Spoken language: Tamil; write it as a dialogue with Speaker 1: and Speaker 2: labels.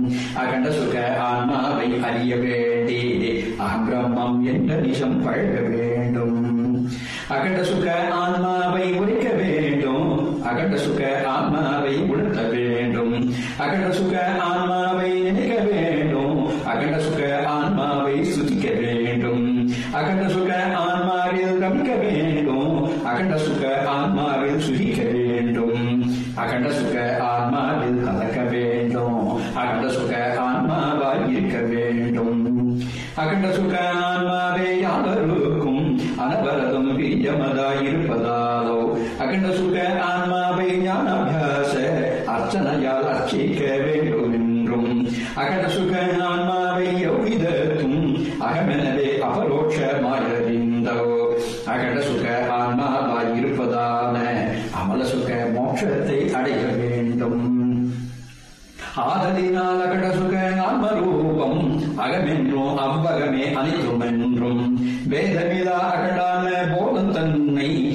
Speaker 1: அகண்ட சுக ஆன்மாவை அறிய வேண்டி அகம்பிரம்மம் என்ற நிஜம் பழக வேண்டும் அகண்ட சுக ஆன்மாவை உரைக்க வேண்டும் அகண்ட சுக ஆன்மாவை உணர்த்த வேண்டும் அகண்ட சுக ஆன்மாவை நினைக்க வேண்டும் அகண்ட சுக ஆன்மாவை சுதிக்க வேண்டும் அகண்ட சுக ஆன்மாவில் ரமிக்க வேண்டும் அகண்ட சுக ஆன்மாவில் சுகிக்க வேண்டும் அகண்ட சுக ஆன்மாவில் கலக்க வேண்டும் அகண்ட சுக ஆன்மாவாய் இருக்க வேண்டும் அகண்ட சுக ஆன்மாவே யாவருக்கும் அனவரதம் பிரியமதாய் இருப்பதாலோ அகண்ட சுக ஆன்மாவை ஞானாபியாச அர்ச்சனையால் அர்ச்சிக்க வேண்டும் என்றும் அகண்ட சுக ஆன்மாவை எவ்விதத்தும் அகமெனவே அபரோட்சமாயறிந்தோ அகண்ட சுக ஆன்மாவாய் இருப்பதான அமல சுக மோட்சத்தை அடைய வேண்டும் ஆதலினால் அகட சுக ஆத்மரூபம் அகமென்றும் அவ்வகமே அனைத்தும் என்றும் வேதமிலா அகடான போதம் தன்னை